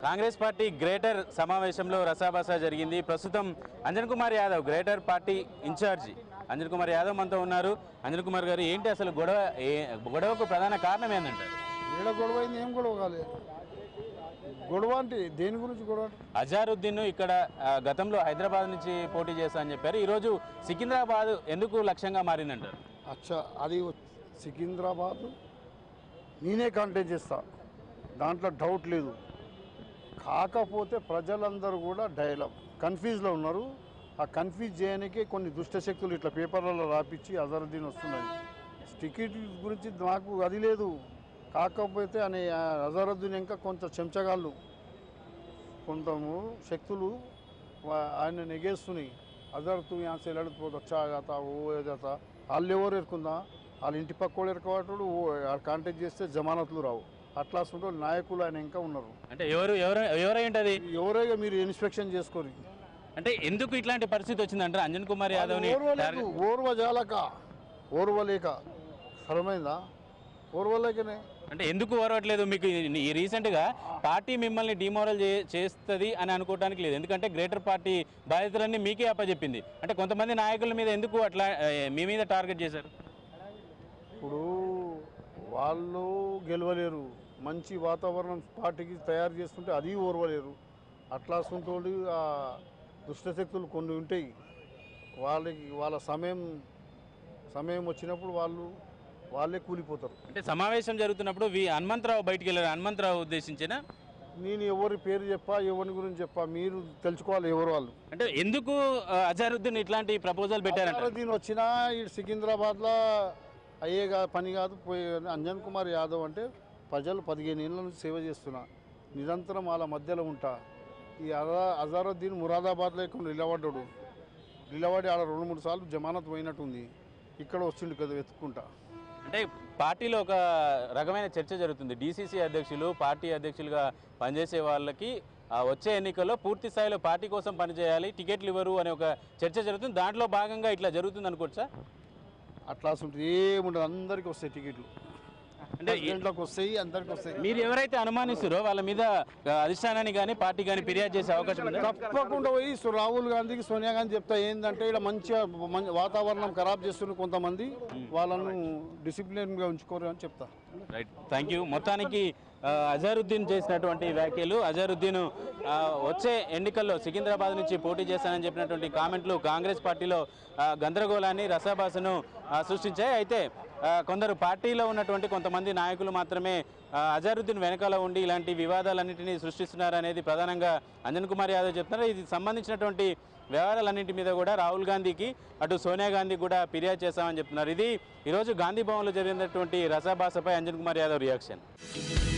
Congress party greater సమావేశంలో రసాబసా జరిగింది ప్రస్తుతం Anjan Kumar Yadav greater party incharge Anjan Kumar Yadav మనతో ఉన్నారు అంజన్ కుమార్ గారు ఏంటి అసలు గొడవ ఏ- గొడవకు ప్రధాన కారణం ఏంటంటారు ఈడ గొడవ అయింది ఏం గొడవ కాలేదు గొడవ అంటే దేని గురించి గొడవ అంటే అజారుద్దీన్ ఇక్కడ ఆ, గతంలో హైదరాబాద్ నుంచి పోటీ చేస్తా అని చెప్పారు ఈరోజు సికింద్రాబాద్ ఎందుకు లక్ష్యంగా మారిందంటారు అచ్చా అది సికింద్రాబాద్ నేనే కంటెంట్ చేస్తా దాంట్లో డౌట్ లేదు కాకపోతే ప్రజలందరూ కూడా డైలాగ్ కన్ఫ్యూజ్లో ఉన్నారు ఆ కన్ఫ్యూజ్ చేయడానికి కొన్ని దుష్టశక్తులు ఇట్లా పేపర్లలో రాపిచ్చి అజరుద్దీన్ వస్తున్నది టికెట్ గురించి నాకు అది లేదు కాకపోతే అనే ఆ అజరుద్దీన్ ఇంకా కొంత చెంచగాళ్ళు కొంతము శక్తులు వా- ఆయన నెగేస్తున్నాయి అదర్ తూ यहाँ से लड़त बहुत अच्छा आ जाता वो हो जाता వాళ్ళు ఎవరు ఎరుకుందా వాళ్ళ ఇంటి పక్క వాళ్ళు ఎరుకోవటాడు వాళ్ళు కాంటాక్ట్ చేస్తే జమానత్లు రావు అట్లా ఉంటే నాయకులు ఆయన ఇంకా ఉన్నారు అంటే ఎవరు ఎవరు ఎవరై ఉంటుంది ఎవరైనా మీరు ఇన్స్పెక్షన్ చేసుకోరు అంటే ఎందుకు ఇట్లాంటి పరిస్థితి వచ్చిందంటారు అంజన్ కుమార్ యాదవ్ని ఓర్వలేదు ఓర్వజాలక ఓర్వలేక సరమైందా ఓర్వలేకనే అంటే ఎందుకు ఓరవట్లేదు మీకు ఈ- ఈ రీసెంట్గా పార్టీ మిమ్మల్ని డిమోరల్ చే చేస్తుంది అని అనుకోవడానికి లేదు ఎందుకంటే గ్రేటర్ పార్టీ బాధ్యతలన్నీ మీకే అప్పచెప్పింది అంటే కొంతమంది నాయకుల మీద ఎందుకు అట్లా ఏ, మీ మీద టార్గెట్ చేశారు ఇప్పుడు వాళ్ళు గెలవలేరు మంచి వాతావరణం పార్టీకి తయారు చేస్తుంటే అది ఓర్వలేరు అట్లా సొంతోళ్ళు ఆ దుష్టశక్తులు కొన్ని ఉంటాయి వాళ్ళకి వాళ్ళ సమయం సమయం వచ్చినప్పుడు వాళ్ళు వాళ్ళే కూలిపోతారు అంటే సమావేశం జరుగుతున్నప్పుడు వి హనుమంతరావు బయటికి వెళ్ళారు హనుమంతరావు ఉద్దేశించిన నేను ఎవరి పేరు చెప్పా ఎవరి గురించి చెప్పా మీరు తెలుసుకోవాలి ఎవరు వాళ్ళు అంటే ఎందుకు ఆ, అజారుద్దీన్ ఇట్లాంటి ప్రపోజల్ పెట్టారంట దీని వచ్చినా ఈ సికింద్రాబాద్లో అయ్యే కా పని కాదు పోయి అంజన్ కుమార్ యాదవ్ అంటే ప్రజలు పదిహేను ఏళ్ళ నుంచి సేవ చేస్తున్నా నిరంతరం వాళ్ళ మధ్యలో ఉంటా ఈ అజా అజారుద్దీన్ మురాదాబాద్లో ఇక్కడ నిలబడ్డాడు నిలబడి ఆడ రెండు మూడు సార్లు జమానత్ పోయినట్టుంది ఇక్కడ వచ్చిండు కదా వెతుక్కుంటా అంటే పార్టీలో ఒక రకమైన చర్చ జరుగుతుంది డీసీసీ అధ్యక్షులు పార్టీ అధ్యక్షులుగా పనిచేసే వాళ్ళకి ఆ వచ్చే ఎన్నికల్లో పూర్తి స్థాయిలో పార్టీ కోసం పనిచేయాలి టికెట్లు ఇవ్వరు అనే ఒక చర్చ జరుగుతుంది దాంట్లో భాగంగా ఇట్లా జరుగుతుంది అనుకోవచ్చా అట్లా ఉంటుంది ఏముండదు అందరికీ వస్తాయి టికెట్లు అంటే ఈ- ప్రెసిడెంట్లకు వస్తాయి అందరికి వస్తాయి మీరు ఎవరైతే అనుమానిస్తారో వాళ్ళ మీద ఆ, అధిష్టానాన్ని కానీ పార్టీ కానీ ఫిర్యాదు చేసే అవకాశం ఉందా తప్పకుండా పోయి సో రాహుల్ గాంధీకి సోనియా గాంధీ చెప్తా ఏంటంటే ఇలా మంచిగా మంచి వాతావరణం ఖరాబ్ చేస్తున్న కొంతమంది వాళ్ళను డిసిప్లిన్గా ఉంచుకోరు అని చెప్తా రైట్ థ్యాంక్ యూ మొత్తానికి ఆ, అజారుద్దీన్ చేసినటువంటి వ్యాఖ్యలు అజారుద్దీన్ ఆ, వచ్చే ఎన్నికల్లో సికింద్రాబాద్ నుంచి పోటీ చేస్తానని చెప్పినటువంటి కామెంట్లు కాంగ్రెస్ పార్టీలో ఆ, గందరగోళాన్ని రసాభాసను ఆ, సృష్టించాయి అయితే ఆ, కొందరు పార్టీలో ఉన్నటువంటి కొంతమంది నాయకులు మాత్రమే ఆ, అజారుద్దీన్ వెనకాల ఉండి ఇలాంటి వివాదాలన్నింటినీ సృష్టిస్తున్నారు అనేది ప్రధానంగా అంజన్ కుమార్ యాదవ్ చెప్తున్నారు ఇది సంబంధించినటువంటి వ్యవహారాలన్నింటి మీద కూడా రాహుల్ గాంధీకి అటు సోనియా గాంధీ కూడా ఫిర్యాదు చేస్తామని చెప్తున్నారు ఇది ఈరోజు గాంధీ భవన్లో జరిగినటువంటి రసాభాసపై అంజన్ కుమార్ యాదవ్ రియాక్షన్